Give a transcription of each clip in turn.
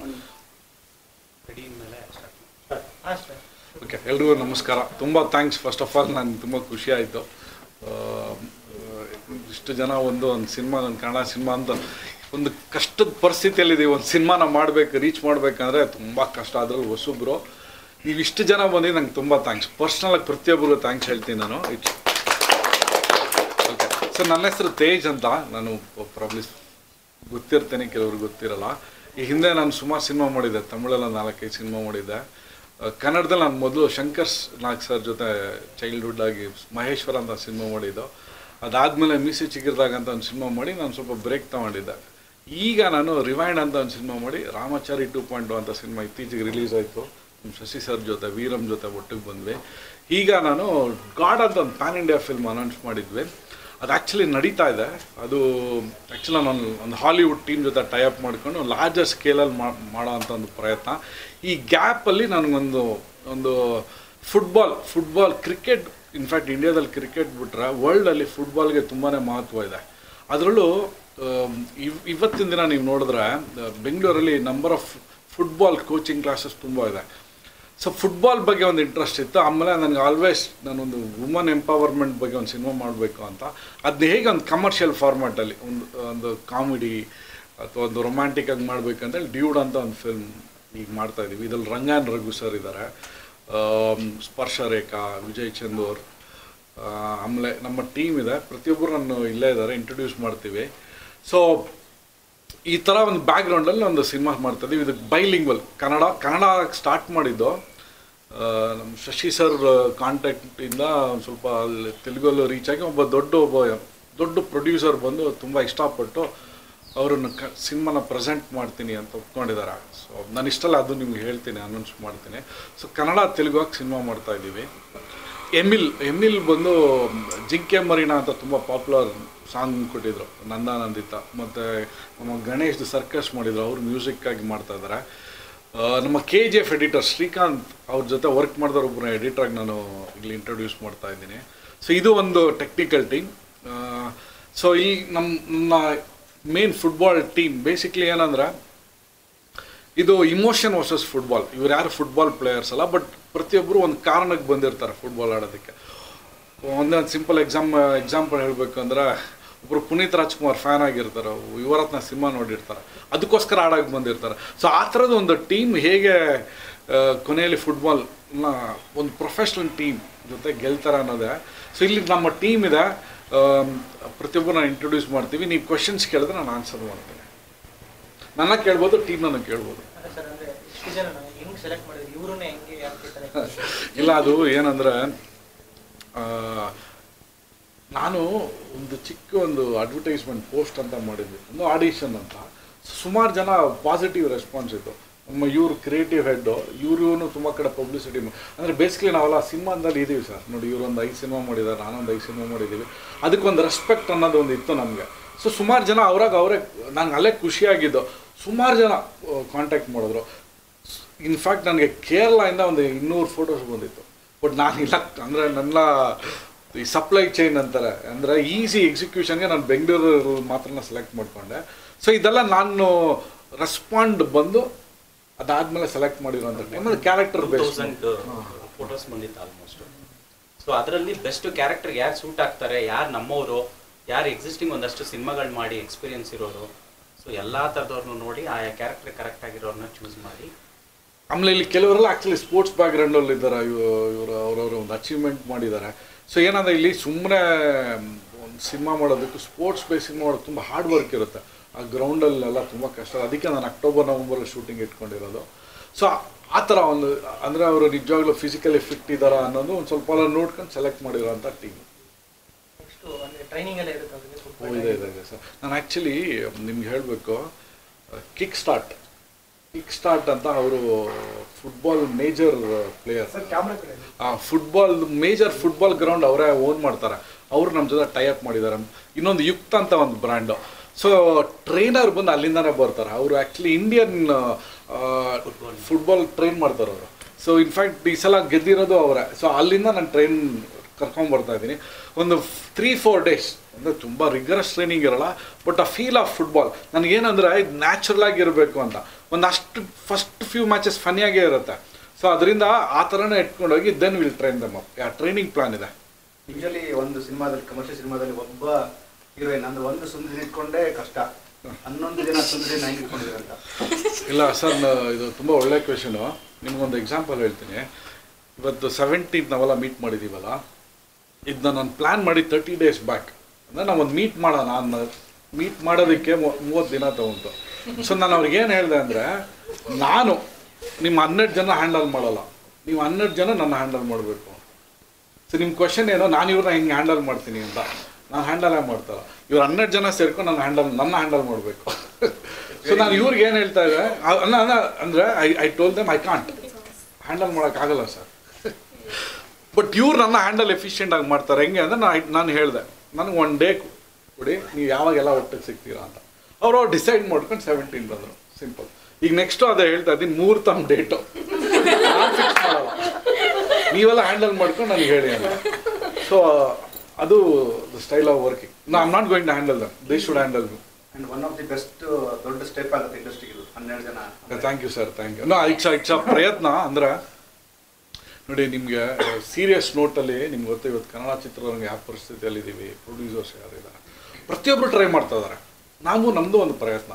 Ready ಮೇಲೆ start ಹಾಂ sir okay ಎಲ್ರಿಗೂ ನಮಸ್ಕಾರ ತುಂಬ ಥ್ಯಾಂಕ್ಸ್ ಫಸ್ಟ್ ಆಫ್ ಆಲ್ ನನಗೆ ತುಂಬ ಖುಷಿ ಆಯಿತು ಇಷ್ಟು ಜನ ಒಂದು ಒಂದು ಸಿನಿಮಾ ಒಂದು ಕನ್ನಡ ಸಿನಿಮಾ ಅಂತ ಒಂದು ಕಷ್ಟದ ಪರಿಸ್ಥಿತಿಯಲ್ಲಿದ್ದೀವಿ ಒಂದು ಸಿನಿಮಾನ ಮಾಡಬೇಕು ರೀಚ್ ಮಾಡಬೇಕಂದ್ರೆ ತುಂಬ ಕಷ್ಟ ಅದ್ರಲ್ಲಿ ಹೊಸಬ್ರು ನೀವು ಇಷ್ಟು ಜನ ಬಂದಿದ್ದು ನಂಗೆ ತುಂಬ ಥ್ಯಾಂಕ್ಸ್ ಪರ್ಸ್ನಲಾಗಿ ಪ್ರತಿಯೊಬ್ಬರಿಗೂ ಥ್ಯಾಂಕ್ಸ್ ಹೇಳ್ತೀನಿ ನಾನು ಇಟ್ಸ್ ಓಕೆ ಸರ್ ನನ್ನ ಹೆಸರು ತೇಜ್ ಅಂತ ನಾನು ಪ್ರಾಬ್ಲಿ ಗೊತ್ತಿರ್ತೇನೆ ಕೆಲವ್ರಿಗೆ ಗೊತ್ತಿರಲ್ಲ ಈ ಹಿಂದೆ ನಾನು ಸುಮಾರು ಸಿನಿಮಾ ಮಾಡಿದ್ದೆ ತಮಿಳಲ್ಲಿ ಒಂದು ನಾಲ್ಕೈದು ಸಿನಿಮಾ ಮಾಡಿದ್ದೆ ಆ, ಕನ್ನಡದಲ್ಲಿ ನಾನು ಮೊದಲು ಶಂಕರ್ ನಾಗ್ ಸರ್ ಜೊತೆ ಚೈಲ್ಡ್ಹುಡ್ ಆಗಿ ಮಹೇಶ್ವರ ಅಂತ ಸಿನಿಮಾ ಮಾಡಿದ್ದು ಅದಾದಮೇಲೆ ಮೀಸಿ ಚಿಗಿರ್ದಾಗ ಅಂತ ಒಂದು ಸಿನಿಮಾ ಮಾಡಿ ನಾನು ಸ್ವಲ್ಪ ಬ್ರೇಕ್ ತಗೊಂಡಿದ್ದೆ ಈಗ ನಾನು ರಿವೈಂಡ್ ಅಂತ ಒಂದು ಸಿನಿಮಾ ಮಾಡಿ ರಾಮಾಚಾರಿ ಟೂ ಪಾಯಿಂಟ್ ಅಂತ ಸಿನಿಮಾ ಇತ್ತೀಚೆಗೆ ರಿಲೀಸ್ ಆಯಿತು ಶಶಿ ಸರ್ ಜೊತೆ ವೀರಮ್ ಜೊತೆ ಒಟ್ಟಿಗೆ ಬಂದ್ವಿ ಈಗ ನಾನು ಗಾಡ್ ಅಂತ ಒಂದು ಪ್ಯಾನ್ ಇಂಡಿಯಾ ಫಿಲ್ಮ್ ಅನೌನ್ಸ್ ಮಾಡಿದ್ವಿ ಅದು ಆ್ಯಕ್ಚುಲಿ ನಡೀತಾ ಇದೆ ಅದು ಆ್ಯಕ್ಚುಲಿ ನಾನು ಒಂದು ಹಾಲಿವುಡ್ ಟೀಮ್ ಜೊತೆ ಟೈಅಪ್ ಮಾಡ್ಕೊಂಡು ಲಾರ್ಜರ್ ಸ್ಕೇಲಲ್ಲಿ ಮಾಡೋ ಅಂಥ ಒಂದು ಪ್ರಯತ್ನ ಈ ಗ್ಯಾಪಲ್ಲಿ ನನಗೊಂದು ಒಂದು ಫುಟ್ಬಾಲ್ ಫುಟ್ಬಾಲ್ ಕ್ರಿಕೆಟ್ ಇನ್ಫ್ಯಾಕ್ಟ್ ಇಂಡಿಯಾದಲ್ಲಿ ಕ್ರಿಕೆಟ್ ಬಿಟ್ರೆ ವರ್ಲ್ಡಲ್ಲಿ ಫುಟ್ಬಾಲ್ಗೆ ತುಂಬಾ ಮಹತ್ವ ಇದೆ ಅದರಲ್ಲೂ ಆಮ್, ಇವ್ ಇವತ್ತಿನ ದಿನ ನೀವು ನೋಡಿದ್ರೆ ಆ, ಬೆಂಗಳೂರಲ್ಲಿ number of football coaching classes ತುಂಬ ಇದೆ ಸೊ ಫುಟ್ಬಾಲ್ ಬಗ್ಗೆ ಒಂದು ಇಂಟ್ರೆಸ್ಟ್ ಇತ್ತು ಆಮೇಲೆ ನನಗೆ ಆಲ್ವೇಸ್ ನಾನೊಂದು ವುಮನ್ ಎಂಪವರ್ಮೆಂಟ್ ಬಗ್ಗೆ ಒಂದು ಸಿನಿಮಾ ಮಾಡಬೇಕು ಅಂತ ಅದನ್ನ ಹೇಗೆ ಒಂದು ಕಮರ್ಷಿಯಲ್ ಫಾರ್ಮ್ಯಾಟಲ್ಲಿ ಒಂದು ಒಂದು ಕಾಮಿಡಿ ಅಥವಾ ಒಂದು ರೊಮ್ಯಾಂಟಿಕ್ ಆಗಿ ಮಾಡ್ಬೇಕಂತೇಳಿ ಡ್ಯೂಡ್ ಅಂತ ಒಂದು ಫಿಲ್ಮ್ ಈಗ ಮಾಡ್ತಾ ಇದ್ದೀವಿ ಇದ್ರಲ್ಲಿ ರಂಗಾನ್ ರಘು ಸರ್ ಇದ್ದಾರೆ ಸ್ಪರ್ಶ ರೇಖಾ ವಿಜಯ್ ಚಂದೂರ್ ಆ, ಆಮೇಲೆ ನಮ್ಮ ಟೀಮ್ ಇದೆ ಪ್ರತಿಯೊಬ್ಬರು ನಾನು ಇಲ್ಲೇ ಇದ್ದಾರೆ ಇಂಟ್ರೊಡ್ಯೂಸ್ ಮಾಡ್ತೀವಿ ಸೊ ಈ ಥರ ಒಂದು ಬ್ಯಾಕ್ಗ್ರೌಂಡಲ್ಲಿ ಒಂದು ಸಿನಿಮಾ ಮಾಡ್ತಾ ಇದೀವಿ ಇದು ಬೈಲಿಂಗ್ವಲ್ ಕನ್ನಡ ಕನ್ನಡ ಸ್ಟಾರ್ಟ್ ಮಾಡಿದ್ದು ಆ, ನಮ್ಮ ಶಶಿ ಸರ್ ಕಾಂಟ್ಯಾಕ್ಟಿಂದ ಒಂದು ಸ್ವಲ್ಪ ಅಲ್ಲಿ ತೆಲುಗಲ್ಲೂ ರೀಚ್ ಆಗಿ ಒಬ್ಬ ದೊಡ್ಡ ಒಬ್ಬ ದೊಡ್ಡ ಪ್ರೊಡ್ಯೂಸರ್ ಬಂದು ತುಂಬ ಇಷ್ಟಪಟ್ಟು ಅವರನ್ನು ಕ ಸಿನಿಮಾನ ಪ್ರೆಸೆಂಟ್ ಮಾಡ್ತೀನಿ ಅಂತ ಒಪ್ಕೊಂಡಿದ್ದಾರೆ ಸೊ ನಾನು ಇಷ್ಟಲ್ಲ ಅದು ನಿಮ್ಗೆ ಹೇಳ್ತೀನಿ ಅನೌನ್ಸ್ ಮಾಡ್ತೀನಿ ಸೊ ಕನ್ನಡ ತೆಲುಗಾಗಿ ಸಿನಿಮಾ ಮಾಡ್ತಾ ಇದ್ದೀವಿ ಎಮಿಲ್ ಎಮಿಲ್ ಬಂದು ಜಿಂಕೆ ಮರಿನಾ ಅಂತ ತುಂಬ ಪಾಪ್ಯುಲರ್ ಸಾಂಗ್ ಕೊಟ್ಟಿದ್ರು ನಂದಾನಂದಿತ ಮತ್ತು ನಮ್ಮ ಗಣೇಶ್ ಸರ್ಕಸ್ ಮಾಡಿದ್ರು ಅವ್ರು ಮ್ಯೂಸಿಕ್ಕಾಗಿ ಮಾಡ್ತಾ ಇದ್ದಾರೆ ಆ, ನಮ್ಮ K G F editor Srikanth ಅವ್ರ ಜೊತೆ ವರ್ಕ್ ಮಾಡಿದವ್ರು ಒಬ್ಬರು ಎಡಿಟ್ರಾಗಿ ನಾನು ಇಲ್ಲಿ ಇಂಟ್ರೊಡ್ಯೂಸ್ ಮಾಡ್ತಾ ಇದ್ದೀನಿ ಸೊ ಇದು ಒಂದು ಟೆಕ್ನಿಕಲ್ ಟೀಮ್ ಸೊ ಈ ನಮ್ಮ ನನ್ನ ಮೇನ್ ಫುಟ್ಬಾಲ್ ಟೀಮ್ ಬೇಸಿಕ್ಲಿ ಏನಂದ್ರೆ ಇದು ಇಮೋಷನ್ ವರ್ಸಸ್ ಫುಟ್ಬಾಲ್ ಇವ್ರು ಯಾರು ಫುಟ್ಬಾಲ್ ಪ್ಲೇಯರ್ಸ್ ಅಲ್ಲ ಬಟ್ ಪ್ರತಿಯೊಬ್ಬರು ಒಂದು ಕಾರಣಕ್ಕೆ ಬಂದಿರ್ತಾರೆ ಫುಟ್ಬಾಲ್ ಆಡೋದಕ್ಕೆ ಒಂದೇ ಒಂದು ಸಿಂಪಲ್ ಎಕ್ಸಾಮ್ ಎಕ್ಸಾಂಪಲ್ ಹೇಳಬೇಕು ಅಂದ್ರೆ ಒಬ್ಬರು ಪುನೀತ್ ರಾಜ್ಕುಮಾರ್ ಫ್ಯಾನ್ ಆಗಿರ್ತಾರೆ ಇವರತ್ನ ಸಿನಿಮಾ ನೋಡಿರ್ತಾರೆ ಅದಕ್ಕೋಸ್ಕರ ಆಡೋಕೆ ಬಂದಿರ್ತಾರೆ ಸೊ ಆ ಥರದ ಒಂದು ಟೀಮ್ ಹೇಗೆ ಆ, ಕೊನೆಯಲ್ಲಿ ಫುಟ್ಬಾಲ್ ಒಂದು ಪ್ರೊಫೆಷ್ನಲ್ ಟೀಮ್ ಜೊತೆ ಗೆಲ್ತಾರೆ ಅನ್ನೋದೇ ಸೊ ಇಲ್ಲಿ ನಮ್ಮ ಟೀಮ್ ಇದೆ ಆಮ್, ಪ್ರತಿಯೊಬ್ಬರು ನಾನು ಇಂಟ್ರೊಡ್ಯೂಸ್ ಮಾಡ್ತೀವಿ ನೀವು ಕ್ವಶನ್ಸ್ ಕೇಳಿದ್ರೆ ನಾನು ಆನ್ಸರ್ ಮಾಡ್ತೀನಿ ನನ್ನ ಕೇಳ್ಬೋದು ಟೀಮ್ ನನಗೆ ಕೇಳ್ಬೋದು ಅದೇ ಸರ್ ಅಂದರೆ ಇಷ್ಟು ಜನ ಹೆಂಗೆ ಸೆಲೆಕ್ಟ್ ಮಾಡಿದ್ರಿ ಇವ್ರನ್ನೇ ಹೆಂಗೆ ಯಾಕೆ ಸೆಲೆಕ್ಟ್ ಇಲ್ಲ ಅದು ಏನಂದ್ರೆ ಆ, ನಾನು ಒಂದು ಚಿಕ್ಕ ಒಂದು ಅಡ್ವರ್ಟೈಸ್ಮೆಂಟ್ ಪೋಸ್ಟ್ ಅಂತ ಮಾಡಿದ್ವಿ ಒಂದು ಆಡಿಷನ್ ಅಂತ ಸುಮಾರು ಜನ ಪಾಸಿಟಿವ್ ರೆಸ್ಪಾನ್ಸ್ ಇತ್ತು ನಮ್ಮ ಇವ್ರು ಕ್ರಿಯೇಟಿವ್ ಹೆಡ್ಡು ಇವ್ರು ತುಂಬ ಕಡೆ ಪಬ್ಲಿಸಿಟಿ ಅಂದರೆ ಬೇಸಿಕಲಿ ನಾವೆಲ್ಲ ಸಿನಿಮಾದಲ್ಲಿ ಇದ್ದೀವಿ ಸರ್ ನೋಡಿ ಇವ್ರು ಒಂದು ಐದು ಸಿನಿಮಾ ಮಾಡಿದ್ದಾರೆ ನಾನೊಂದು ಐದು ಸಿನಿಮಾ ಮಾಡಿದ್ದೀವಿ ಅದಕ್ಕೊಂದು ರೆಸ್ಪೆಕ್ಟ್ ಅನ್ನೋದು ಒಂದು ಇತ್ತು ನಮಗೆ ಸೊ ಸುಮಾರು ಜನ ಅವ್ರಾಗ ಅವರೇ ನಂಗೆ ಅಲ್ಲೇ ಖುಷಿಯಾಗಿದ್ದು ಸುಮಾರು ಜನ ಕಾಂಟ್ಯಾಕ್ಟ್ ಮಾಡಿದ್ರು ಇನ್ಫ್ಯಾಕ್ಟ್ ನನಗೆ ಕೇರಳದಿಂದ ಒಂದು ಇನ್ನೂರು ಫೋಟೋಸ್ ಬಂದಿತ್ತು ಬಟ್ ನಾನು ಇಲ್ಲ ಅಂದರೆ ನನ್ನ ಈ ಸಪ್ಲೈ ಚೈನ್ ಅಂತಾರೆ ಅಂದರೆ ಈಸಿ ಎಕ್ಸಿಕ್ಯೂಷನ್ಗೆ ನಾನು ಬೆಂಗಳೂರು ಮಾತ್ರ ಸೆಲೆಕ್ಟ್ ಮಾಡಿಕೊಂಡೆ ಸೊ ಇದೆಲ್ಲ ನಾನು ರೆಸ್ಪಾಂಡ್ ಬಂದು ಅದಾದಮೇಲೆ ಸೆಲೆಕ್ಟ್ ಮಾಡಿರೋಂಥ ಟೈಮಲ್ಲಿ character two base thousand photos ಬಂದಿತ್ತು ಆಲ್ಮೋಸ್ಟ್ ಸೊ ಅದರಲ್ಲಿ ಬೆಸ್ಟ್ ಕ್ಯಾರೆಕ್ಟರ್ ಯಾರು ಸೂಟ್ ಆಗ್ತಾರೆ ಯಾರು ನಮ್ಮವರು ಯಾರು ಎಕ್ಸಿಸ್ಟಿಂಗ್ ಒಂದಷ್ಟು ಸಿನಿಮಾಗಳು ಮಾಡಿ ಎಕ್ಸ್ಪೀರಿಯನ್ಸ್ ಇರೋರು ಸೊ ಎಲ್ಲ ಥರದವ್ರನ್ನ ನೋಡಿ ಆಯಾ ಕ್ಯಾರೆಕ್ಟರ್ ಕರೆಕ್ಟ್ ಆಗಿರೋರನ್ನ ಚೂಸ್ ಮಾಡಿ ಆಮೇಲೆ ಇಲ್ಲಿ ಕೆಲವರೆಲ್ಲ ಆ್ಯಕ್ಚುಲಿ ಸ್ಪೋರ್ಟ್ಸ್ ಬ್ಯಾಕ್ಗ್ರೌಂಡಲ್ಲಿ ಇದ್ದಾರೆ ಇವರು ಅವರವರು ಒಂದು ಅಚೀವ್ಮೆಂಟ್ ಮಾಡಿದ್ದಾರೆ ಸೊ ಏನಂದ್ರೆ ಇಲ್ಲಿ ಸುಮ್ಮನೆ ಒಂದು ಸಿನಿಮಾ ಮಾಡೋದಕ್ಕೂ ಸ್ಪೋರ್ಟ್ಸ್ ಬೇಸ್ ಸಿನಿಮಾ ಮಾಡೋದು ತುಂಬ ಹಾರ್ಡ್ ವರ್ಕ್ ಇರುತ್ತೆ ಆ ಗ್ರೌಂಡಲ್ಲೆಲ್ಲ ತುಂಬ ಕಷ್ಟ ಅದಕ್ಕೆ ನಾನು ಅಕ್ಟೋಬರ್ ನವಂಬರ್ ಶೂಟಿಂಗ್ ಇಟ್ಕೊಂಡಿರೋದು ಸೊ ಆ ಥರ ಒಂದು ಅಂದರೆ ಅವರು ನಿಜವಾಗ್ಲೂ ಫಿಸಿಕಲಿ ಫಿಟ್ ಇದ್ದಾರಾ ಅನ್ನೋದು ಒಂದು ಸ್ವಲ್ಪ ಎಲ್ಲ ನೋಡ್ಕೊಂಡು ಸೆಲೆಕ್ಟ್ ಮಾಡಿರೋಂಥ ಟೀಮ್ ನೆಕ್ಸ್ಟು ಅಂದರೆ ಟ್ರೈನಿಂಗ್ ಎಲ್ಲ ಇರುತ್ತೆ ಅವ್ರಿಗೆ ಓ ಫುಟ್ಬಾಲ್ ಇದೆ ಇದೆ ಇದೆ ಸರ್ ನಾನು ಆ್ಯಕ್ಚುಲಿ ನಿಮ್ಗೆ ಹೇಳಬೇಕು ಕಿಕ್ ಸ್ಟಾರ್ಟ್ ಕಿಕ್ ಸ್ಟಾರ್ಟ್ ಅಂತ ಅವರು football major player sir camera ಕಡೆ ಆ ಫುಟ್ಬಾಲ್ ಮೇಜರ್ ಫುಟ್ಬಾಲ್ ಗ್ರೌಂಡ್ ಅವರೇ ಓನ್ ಮಾಡ್ತಾರೆ ಅವರು ನಮ್ಮ ಜೊತೆ ಟೈಅಪ್ ಮಾಡಿದ್ದಾರೆ ಇನ್ನೊಂದು ಯುಕ್ತ ಅಂತ ಒಂದು ಬ್ರ್ಯಾಂಡು ಸೊ ಟ್ರೈನರ್ ಬಂದು ಅಲ್ಲಿಂದಾನೇ ಬರ್ತಾರೆ ಅವರು ಆ್ಯಕ್ಚುಲಿ ಇಂಡಿಯನ್ ಫುಟ್ಬಾಲ್ ಟ್ರೈನ್ ಮಾಡ್ತಾರೆ ಅವರು ಸೊ ಇನ್ಫ್ಯಾಕ್ಟ್ ಈ ಸಲ ಗೆದ್ದಿರೋದು ಅವರೇ ಸೊ ಅಲ್ಲಿಂದ ನಾನು ಟ್ರೈನ್ ಕರ್ಕೊಂಬರ್ತಾ ಇದ್ದೀನಿ ಒಂದು ತ್ರೀ ಫೋರ್ ಡೇಸ್ ಅಂದರೆ ತುಂಬ ರಿಗರಸ್ ಟ್ರೈನಿಂಗ್ ಇರಲ್ಲ ಬಟ್ ಆ ಫೀಲ್ ಆಫ್ ಫುಟ್ಬಾಲ್ ನನಗೇನಂದ್ರೆ ಇದು ನ್ಯಾಚುರಲ್ ಆಗಿರಬೇಕು ಅಂತ ಒಂದಷ್ಟು ಫಸ್ಟ್ ಫ್ಯೂ ಮ್ಯಾಚಸ್ ಫನ್ನಿಯಾಗೇ ಇರುತ್ತೆ ಸೊ ಅದರಿಂದ ಆ ಥರನೇ ಇಟ್ಕೊಂಡೋಗಿ then will train them up yeah training plan ಇದೆ ಯೂಶಲಿ ಒಂದು ಸಿನಿಮಾದಲ್ಲಿ ಕಮರ್ಷಿಯಲ್ ಸಿನಿಮಾದಲ್ಲಿ ಒಬ್ಬ ಹೀರೋಯಿನ್ ಅಂದ್ರೆ ಒಂದು ಸುಂದರಿ ಇಟ್ಕೊಂಡೇ ಕಷ್ಟ ಹನ್ನೊಂದು ಜನ ಸುಂದರಿ ಹೆಂಗೆ ಇಟ್ಕೊಂಡಿದ್ದೀರಂತ ಇಲ್ಲ ಸರ್ ಇದು ತುಂಬ ಒಳ್ಳೆ ಕ್ವೆಶನು ನಿಮ್ಗೊಂದು ಎಕ್ಸಾಂಪಲ್ ಹೇಳ್ತೀನಿ ಇವತ್ತು ಸೆವೆಂಟೀನ್ತ್ ನಾವೆಲ್ಲ ಮೀಟ್ ಮಾಡಿದ್ದೀವಲ್ಲ ಇದನ್ನ ನಾನು ಪ್ಲ್ಯಾನ್ ಮಾಡಿ ತರ್ಟಿ ಡೇಸ್ ಬ್ಯಾಕ್ ಅಂದರೆ ನಾವು ಒಂದು ಮೀಟ್ ಮಾಡೋಣ ಅನ್ನೋ ಮೀಟ್ ಮಾಡೋದಕ್ಕೆ ಮೂವತ್ತು ದಿನ ತಗೊಂತು ಸೊ ನಾನು ಅವ್ರಿಗೆ ಏನು ಹೇಳಿದೆ ಅಂದರೆ ನಾನು ನಿಮ್ಮ ಹನ್ನೆರಡು ಜನ ಹ್ಯಾಂಡಲ್ ಮಾಡಲ್ಲ ನೀವು ಹನ್ನೆರಡು ಜನ ನನ್ನ ಹ್ಯಾಂಡಲ್ ಮಾಡಬೇಕು ಸೊ ನಿಮ್ಮ ಕ್ವಶನ್ ಏನೋ ನಾನು ಇವ್ರನ್ನ ಹೆಂಗೆ ಹ್ಯಾಂಡಲ್ ಮಾಡ್ತೀನಿ ಅಂತ ನಾನು ಹ್ಯಾಂಡಲೇ ಮಾಡ್ತಾರ ಇವ್ರು ಹನ್ನೆರಡು ಜನ ಸೇರ್ಕೊಂಡು ನಾನು ಹ್ಯಾಂಡಲ್ ನನ್ನ ಹ್ಯಾಂಡಲ್ ಮಾಡಬೇಕು ಸೊ ನಾನು ಇವ್ರಿಗೆ ಏನು ಹೇಳ್ತಾ ಇದ್ದೆ ಅಲ್ಲ ಅಂದರೆ I I told them I can't handle ಮಾಡೋಕ್ಕಾಗಲ್ಲ ಸರ್ ಬಟ್ ಇವ್ರು ನನ್ನ ಹ್ಯಾಂಡಲ್ ಎಫಿಷಿಯೆಂಟ್ ಆಗಿ ಮಾಡ್ತಾರೆ ಹೆಂಗೆ ಅಂದರೆ ನಾನು ನಾನು ಹೇಳಿದೆ ನನಗೆ ಒನ್ ಡೇ ಕೊಡಿ ನೀವು ಯಾವಾಗೆಲ್ಲ ಒಟ್ಟಿಗೆ ಸಿಗ್ತೀರಾ ಅಂತ ಅವ್ರು ಅವ್ರು ಡಿಸೈಡ್ ಮಾಡ್ಕೊಂಡು ಸೆವೆಂಟೀನ್ ಬಂದರು ಸಿಂಪಲ್ ಈಗ ನೆಕ್ಸ್ಟು ಅದೇ ಹೇಳ್ತಾ ಇದ್ದೀನಿ ಮೂರು ತಮ್ಮ ಡೇಟು ನಾನು ಫಿಕ್ಸ್ ಮಾಡಲ್ಲ ನೀವೆಲ್ಲ ಹ್ಯಾಂಡಲ್ ಮಾಡ್ಕೊಂಡು ನನಗೆ ಹೇಳಿ ಅಂತ ಸೊ ಅದು ಸ್ಟೈಲ್ ಆಫ್ ವರ್ಕಿಂಗ್ ನಾ I'm not going to handle them they should handle me and one of the best ದೊಡ್ಡ ಸ್ಟೆಪ್ ಆಗುತ್ತೆ ಇಂಡಸ್ಟ್ರಿಗೆ ಇದು ಹನ್ನೆರಡು ಜನ thank you sir thank you no it's it's a ಪ್ರಯತ್ನ ಅಂದ್ರೆ ನೋಡಿ ನಿಮಗೆ ಸೀರಿಯಸ್ ನೋಟಲ್ಲಿ ನಿಮ್ಗೆ ಗೊತ್ತು ಇವತ್ತು ಕನ್ನಡ ಚಿತ್ರರಂಗ ಯಾವ ಪರಿಸ್ಥಿತಿಯಲ್ಲಿ ಇದ್ದೀವಿ ಪ್ರೊಡ್ಯೂಸರ್ಸ್ ಯಾರಿದ್ದಾರೆ ಪ್ರತಿಯೊಬ್ಬರು ಟ್ರೈ ಮಾಡ್ತಾ ಇದ್ದಾರೆ ನಾವು ನಮ್ಮದು ಒಂದು ಪ್ರಯತ್ನ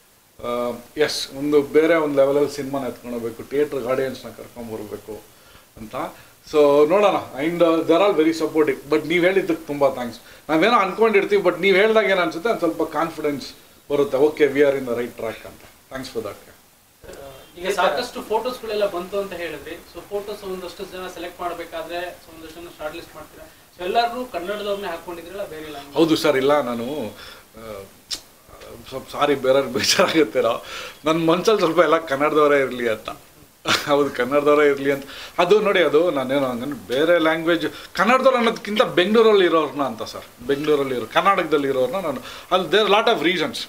ಎಸ್ ಒಂದು ಬೇರೆ ಒಂದು ಲೆವೆಲಲ್ಲಿ ಸಿನಿಮಾನ ಎತ್ಕೊಂಡೋಗ್ಬೇಕು ಥಿಯೇಟ್ರ್ ಆಡಿಯನ್ಸ್ನ ಕರ್ಕೊಂಬರ್ಬೇಕು ಅಂತ ಸೊ ನೋಡೋಣ and they're all very supportive but ನೀವು ಹೇಳಿದ್ದಕ್ಕೆ ತುಂಬ ಥ್ಯಾಂಕ್ಸ್ ನಾವೇನೋ ಅನ್ಕೊಂಡಿರ್ತೀವಿ ಬಟ್ ನೀವು ಹೇಳಿದಾಗ ಏನು ಅನ್ಸುತ್ತೆ ಒಂದು ಸ್ವಲ್ಪ ಕಾನ್ಫಿಡೆನ್ಸ್ ಬರುತ್ತೆ okay we are in the right track ಅಂತ ಥ್ಯಾಂಕ್ಸ್ ಫಾರ್ ದಟ್ ಈಗ ಸಾಕಷ್ಟು ಫೋಟೋಸ್ಗಳೆಲ್ಲ ಬಂತು ಅಂತ ಹೇಳಿದ್ರಿ ಸೊ ಫೋಟೋಸ್ ಒಂದಷ್ಟು ಜನ ಸೆಲೆಕ್ಟ್ ಮಾಡಬೇಕಾದ್ರೆ ಸೊ ಒಂದಷ್ಟು ಜನ ಶಾರ್ಟ್ ಲಿಸ್ಟ್ ಮಾಡ್ತೀರಾ ಸೊ ಎಲ್ಲರೂ ಕನ್ನಡದವ್ರನ್ನೇ ಹಾಕೊಂಡಿದ್ರಲ್ಲ ಬೇರೆ language? ಹೌದು ಸರ್ ಇಲ್ಲ ನಾನು ಆ, ಸ್ವಲ್ಪ ಸಾರಿ ಬೇರೆಯವ್ರಿಗೆ ಬೇಜಾರಾಗುತ್ತೀರೋ ನನ್ನ ಮನ್ಸಲ್ಲಿ ಸ್ವಲ್ಪ ಎಲ್ಲ ಕನ್ನಡದವರೇ ಇರಲಿ ಅಂತ ಹೌದು ಕನ್ನಡದವರೇ ಇರಲಿ ಅಂತ ಅದು ನೋಡಿ ಅದು ನಾನೇನು ಹಂಗಂದ್ರೆ ಬೇರೆ ಲ್ಯಾಂಗ್ವೇಜ್ ಕನ್ನಡದವ್ರು ಅನ್ನೋದಕ್ಕಿಂತ ಬೆಂಗಳೂರಲ್ಲಿ ಇರೋರ್ನ ಅಂತ ಸರ್ ಬೆಂಗಳೂರಲ್ಲಿ ಇರೋ ಕರ್ನಾಟಕದಲ್ಲಿ ಇರೋರ್ನ ನಾನು ಅಲ್ಲಿ ದೇರ್ ಲಾಟ್ ಆಫ್ ರೀಸನ್ಸ್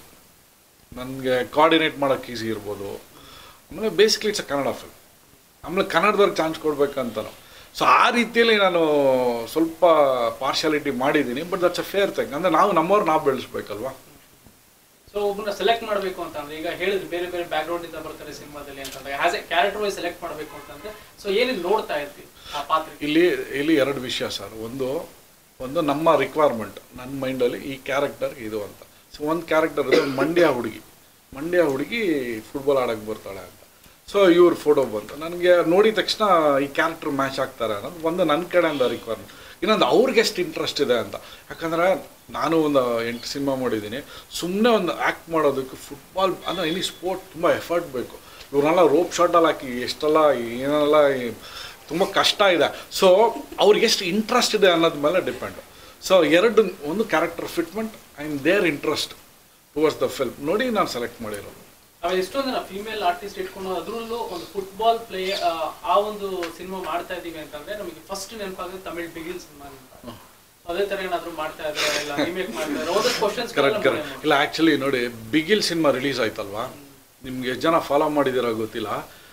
ನನಗೆ ಕೋಆರ್ಡಿನೇಟ್ ಮಾಡೋಕ್ಕೆ ಈಸಿ ಇರ್ಬೋದು ಆಮೇಲೆ basically it's a Kannada film ಆಮೇಲೆ ಕನ್ನಡದವ್ರಿಗೆ ಚಾನ್ಸ್ ಕೊಡ್ಬೇಕಂತನೂ ಸೊ ಆ ರೀತಿಯಲ್ಲಿ ನಾನು ಸ್ವಲ್ಪ ಪಾರ್ಶಾಲಿಟಿ ಮಾಡಿದ್ದೀನಿ but that's a fair thing ಅಂದರೆ ನಾವು ನಮ್ಮವ್ರು ನಾವು ಬೆಳೆಸ್ಬೇಕಲ್ವಾ ಸೊ ಒಬ್ಬನ ಸೆಲೆಕ್ಟ್ ಮಾಡಬೇಕು ಅಂತಂದ್ರೆ ಈಗ ಹೇಳಿದ್ರಿ ಬೇರೆ ಬೇರೆ ಬ್ಯಾಕ್ ಗ್ರೌಂಡ್ ಇಂದ ಬರ್ತಾರೆ ಸಿನಿಮಾದಲ್ಲಿ ಅಂತಂದ್ರೆ as a character wise select ಮಾಡಬೇಕು ಅಂತಂದ್ರೆ ಸೊ ಏನೇನು ನೋಡ್ತಾ ಇರ್ತೀವಿ ಆ ಪಾತ್ರಕ್ಕೆ ಇಲ್ಲಿ ಇಲ್ಲಿ ಎರಡು ವಿಷಯ ಸರ್ ಒಂದು ಒಂದು ನಮ್ಮ ರಿಕ್ವೈರ್ಮೆಂಟ್ ನನ್ನ ಮೈಂಡಲ್ಲಿ ಈ ಕ್ಯಾರೆಕ್ಟರ್ ಇದು ಅಂತ ಸೊ ಒಂದು ಕ್ಯಾರೆಕ್ಟರ್ ಇದೆ ಮಂಡ್ಯ ಹುಡುಗಿ ಮಂಡ್ಯ ಹುಡುಗಿ ಫುಟ್ಬಾಲ್ ಆಡೋಕ್ಕೆ ಬರ್ತಾಳೆ ಅಂತ ಸೊ ಇವ್ರ ಫೋಟೋ ಬಂತು ನನಗೆ ನೋಡಿದ ತಕ್ಷಣ ಈ ಕ್ಯಾರೆಕ್ಟರ್ ಮ್ಯಾಚ್ ಆಗ್ತಾರೆ ಅನ್ನೋದು ಒಂದು ನನ್ನ ಕಡೆಯಿಂದ ರಿಕ್ವೈರ್ಮೆಂಟ್ ಇನ್ನೊಂದು ಅವ್ರಿಗೆ ಎಷ್ಟು ಇಂಟ್ರೆಸ್ಟ್ ಇದೆ ಅಂತ ಯಾಕಂದರೆ ನಾನು ಒಂದು ಎಂಟು ಸಿನಿಮಾ ಮಾಡಿದ್ದೀನಿ ಸುಮ್ಮನೆ ಒಂದು ಆ್ಯಕ್ಟ್ ಮಾಡೋದಕ್ಕೆ ಫುಟ್ಬಾಲ್ ಅಂದರೆ ಎನಿ ಸ್ಪೋರ್ಟ್ ತುಂಬ ಎಫರ್ಟ್ ಬೇಕು ಇವ್ರನ್ನೆಲ್ಲ ರೋಪ್ ಶಾಟಲ್ಲಿ ಹಾಕಿ ಎಷ್ಟೆಲ್ಲ ಏನೆಲ್ಲ ತುಂಬ ಕಷ್ಟ ಇದೆ ಸೊ ಅವ್ರಿಗೆ ಎಷ್ಟು ಇಂಟ್ರೆಸ್ಟ್ ಇದೆ ಅನ್ನೋದ್ರ ಮೇಲೆ ಡಿಪೆಂಡ್ ಸೊ ಎರಡು ಒಂದು character fitment and their interest towards the film ನೋಡಿ ನಾನು ಸೆಲೆಕ್ಟ್ ಮಾಡಿರೋದು ಆಮೇಲೆ ಎಷ್ಟೊಂದು ಜನ ಫಿಮೇಲ್ ಆರ್ಟಿಸ್ಟ್ ಇಟ್ಕೊಂಡು ಅದರಲ್ಲೂ ಒಂದು ಫುಟ್ಬಾಲ್ ಪ್ಲೇ ಆ ಒಂದು ಸಿನಿಮಾ ಮಾಡ್ತಾ ಇದೀವಿ ಅಂತಂದ್ರೆ ನಮಗೆ ಫಸ್ಟ್ ನೆನಪಾಗೋದು ತಮಿಳ್ ಬಿಗಿಲ್ ಸಿನಿಮಾ ಅಂತ ಅದೇ ತರ ಏನಾದ್ರು ಮಾಡ್ತಾ ಇದ್ರೆ ಇಲ್ಲ ರಿಮೇಕ್ ಮಾಡ್ತಾ ಇದ್ರೆ ಒಂದಷ್ಟು ಕ್ವಶನ್ಸ್ ಕರೆಕ್ಟ್ ಕರೆಕ್ಟ್ ಇಲ್ಲ ಆ್ಯಕ್ಚುಲಿ ನೋಡಿ ಬಿಗಿಲ್ ಸಿನಿಮಾ ರಿಲೀಸ್ ಆಯ್ತಲ್ವಾ ನಿಮ್ಗೆ ಎಷ್ಟು ಜನ ಫಾಲೋ ಮಾಡಿದಿರೋ ಗೊತ್ತಿಲ್ಲ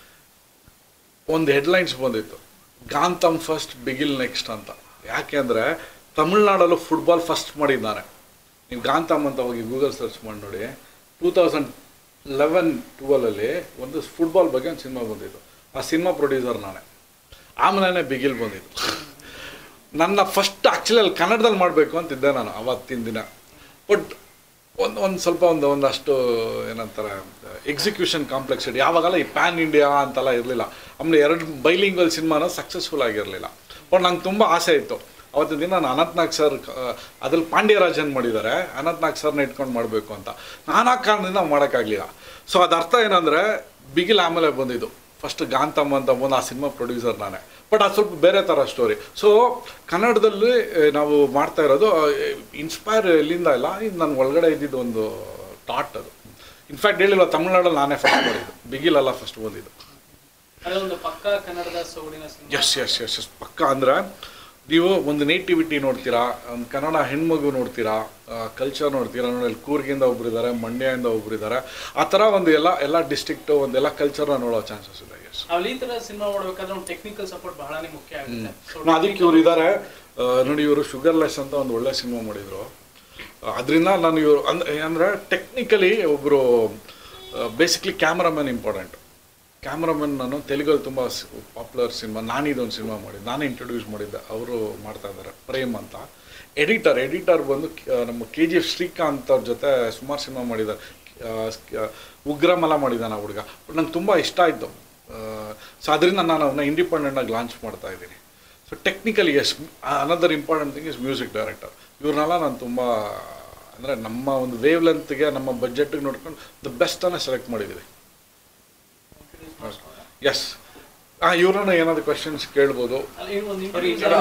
ಒಂದು ಹೆಡ್ಲೈನ್ಸ್ ಬಂದಿತ್ತು ಗಾಂತಮ್ ಫಸ್ಟ್ ಬಿಗಿಲ್ ನೆಕ್ಸ್ಟ್ ಅಂತ ಯಾಕೆ ಅಂದರೆ ತಮಿಳ್ನಾಡಲ್ಲೂ ಫುಟ್ಬಾಲ್ ಫಸ್ಟ್ ಮಾಡಿದ್ದಾನೆ ನೀವು ಗಾಂತಮ್ ಅಂತ ಹೋಗಿ ಗೂಗಲ್ ಸರ್ಚ್ ಮಾಡಿ ನೋಡಿ ಟೂ ತೌಸಂಡ್ ಲೆವೆನ್ ಟುವೆಲಲ್ಲಿ ಒಂದು ಫುಟ್ಬಾಲ್ ಬಗ್ಗೆ ಒಂದು ಸಿನಿಮಾ ಬಂದಿತ್ತು ಆ ಸಿನಿಮಾ ಪ್ರೊಡ್ಯೂಸರ್ ನಾನೇ ಆಮೇಲೆ ಬಿಗಿಲ್ ಬಂದಿತ್ತು ನನ್ನ ಫಸ್ಟ್ ಆ್ಯಕ್ಚುಲಿ ಅಲ್ಲಿ ಕನ್ನಡದಲ್ಲಿ ಮಾಡಬೇಕು ಅಂತಿದ್ದೆ ನಾನು ಅವತ್ತಿನ ದಿನ ಬಟ್ ಒಂದು ಒಂದು ಸ್ವಲ್ಪ ಒಂದು ಒಂದಷ್ಟು ಏನಂತಾರೆ ಎಕ್ಸಿಕ್ಯೂಷನ್ ಕಾಂಪ್ಲೆಕ್ಸಿಟಿ ಯಾವಾಗಲ್ಲ ಈ ಪ್ಯಾನ್ ಇಂಡಿಯಾ ಅಂತೆಲ್ಲ ಇರಲಿಲ್ಲ ಆಮೇಲೆ ಎರಡು ಬೈಲಿಂಗ್ವಲ್ ಸಿನಿಮಾನ ಸಕ್ಸಸ್ಫುಲ್ ಆಗಿರಲಿಲ್ಲ ಬಟ್ ನಂಗೆ ತುಂಬ ಆಸೆ ಇತ್ತು ಅವತ್ತಿನ ದಿನ ನಾನು ಅನಂತ್ನಾಗ್ ಸರ್ ಅದ್ರಲ್ಲಿ ಪಾಂಡ್ಯರಾಜನ್ ಮಾಡಿದ್ದಾರೆ ಅನಂತ್ನಾಗ್ ಸರ್ನ ಇಟ್ಕೊಂಡು ಮಾಡಬೇಕು ಅಂತ ನಾನಾ ಕಾರಣದಿಂದ ಮಾಡೋಕ್ಕಾಗಲಿಲ್ಲ ಸೊ ಅದು ಅರ್ಥ ಏನಂದರೆ ಬಿಗಿಲ್ ಆಮೇಲೆ ಬಂದಿದ್ದು ಫಸ್ಟ್ ಗಾಂತಮ್ ಅಂತ ಬಂದು ಆ ಸಿನಿಮಾ ಪ್ರೊಡ್ಯೂಸರ್ ನಾನೇ ಬಟ್ ಅದು ಸ್ವಲ್ಪ ಬೇರೆ ಥರ ಸ್ಟೋರಿ ಸೊ ಕನ್ನಡದಲ್ಲಿ ಆ, ನಾವು ಮಾಡ್ತಾ ಇರೋದು ಇನ್ಸ್ಪೈರ್ ಎಲ್ಲಿಂದ ಇಲ್ಲ ಇದು ನನ್ನ ಒಳಗಡೆ ಇದ್ದಿದ್ದು ಒಂದು ಥಾಟ್ ಅದು ಇನ್ಫ್ಯಾಕ್ಟ್ ಹೇಳಿಲ್ಲ ತಮಿಳ್ನಾಡಲ್ಲಿ ನಾನೇ ಫಸ್ಟ್ ಮಾಡಿದ್ದು ಬಿಗಿಲೆಲ್ಲ ಫಸ್ಟ್ ಬಂದಿದ್ದು ಅದೇ ಒಂದು ಪಕ್ಕ ಕನ್ನಡದ ಸೊಗಡಿನ cinema yes yes yes yes ಪಕ್ಕ ಅಂದ್ರೆ ನೀವು ಒಂದು ನೇಟಿವಿಟಿ ನೋಡ್ತೀರಾ ಒಂದು ಕನ್ನಡ ಹೆಣ್ಮಗು ನೋಡ್ತೀರಾ ಕಲ್ಚರ್ ನೋಡ್ತೀರಾ ನೋಡಿ ಅಲ್ಲಿ ಕೂರ್ಗಿಂದ ಒಬ್ರು ಇದ್ದಾರೆ ಮಂಡ್ಯದಿಂದ ಒಬ್ರು ಇದ್ದಾರೆ ಆ ಥರ ಒಂದು ಎಲ್ಲ ಎಲ್ಲ ಡಿಸ್ಟ್ರಿಕ್ಟು ಒಂದೆಲ್ಲ ಕಲ್ಚರ್ನ ನೋಡೋ ಚಾನ್ಸಸ್ ಇದೆ ಎಸ್ ಅಲ್ಲಿ ಈ ತರ ಸಿನಿಮಾ ಮಾಡ್ಬೇಕಾದ್ರೆ ಒಂದು ಟೆಕ್ನಿಕಲ್ ಸಪೋರ್ಟ್ ಬಹಳನೇ ಮುಖ್ಯ ಆಗುತ್ತೆ So, ಅದಕ್ಕೆ ಇವ್ರು ಇದ್ದಾರೆ ಆ, ನೋಡಿ ಇವರು ಶುಗರ್ಲೆಸ್ ಅಂತ ಒಂದು ಒಳ್ಳೆ ಸಿನಿಮಾ ಮಾಡಿದರು ಅದರಿಂದ ನಾನು ಇವರು ಅಂದ್ರೆ ಅಂದರೆ ಟೆಕ್ನಿಕಲಿ ಒಬ್ಬರು ಬೇಸಿಕ್ಲಿ ಕ್ಯಾಮ್ರಾಮನ್ ಇಂಪಾರ್ಟೆಂಟ್ ಕ್ಯಾಮ್ರಾಮನ್ ನಾನು ತೆಲುಗಲ್ಲಿ ತುಂಬ ಪಾಪ್ಯುಲರ್ ಸಿನಿಮಾ ನಾನಿದೊಂದು ಸಿನಿಮಾ ಮಾಡಿದ್ದೆ ನಾನೇ ಇಂಟ್ರೊಡ್ಯೂಸ್ ಮಾಡಿದ್ದೆ ಅವರು ಮಾಡ್ತಾ ಇದ್ದಾರೆ ಪ್ರೇಮ್ ಅಂತ ಎಡಿಟರ್ ಎಡಿಟರ್ ಬಂದು ಕ- ನಮ್ಮ ಕೆ ಜಿ ಎಫ್ ಶ್ರೀಕಾಂತ್ ಅವ್ರ ಜೊತೆ ಸುಮಾರು ಸಿನಿಮಾ ಮಾಡಿದ್ದಾರೆ ಆ, ಕ- ಉಗ್ರಮಲ ಮಾಡಿದ್ದಾನೆ ಆ ಹುಡುಗ ಬಟ್ ನಂಗೆ ತುಂಬ ಇಷ್ಟ ಆಯಿತು ಸೊ ಅದರಿಂದ ನಾನು ಅವನ್ನ ಇಂಡಿಪೆಂಡೆಂಟಾಗಿ ಲಾಂಚ್ ಮಾಡ್ತಾ ಇದ್ದೀನಿ so technically yes another important thing is music director ಇವ್ರನ್ನೆಲ್ಲ ನಾನು ತುಂಬ ಅಂದರೆ ನಮ್ಮ ಒಂದು ವೇವ್ ಲೆಂತ್ಗೆ ನಮ್ಮ ಬಜೆಟ್ಗೆ ನೋಡ್ಕೊಂಡು ದ ಬೆಸ್ಟನ್ನು ಸೆಲೆಕ್ಟ್ ಮಾಡಿದ್ದೀವಿ ಎಸ್ ಹಾಂ ಇವ್ರನ್ನ ಏನಾದರೂ ಕ್ವಶನ್ಸ್ ಕೇಳ್ಬೋದು ಅಲ್ಲಿ ಒಂದು ಸರಿ, interview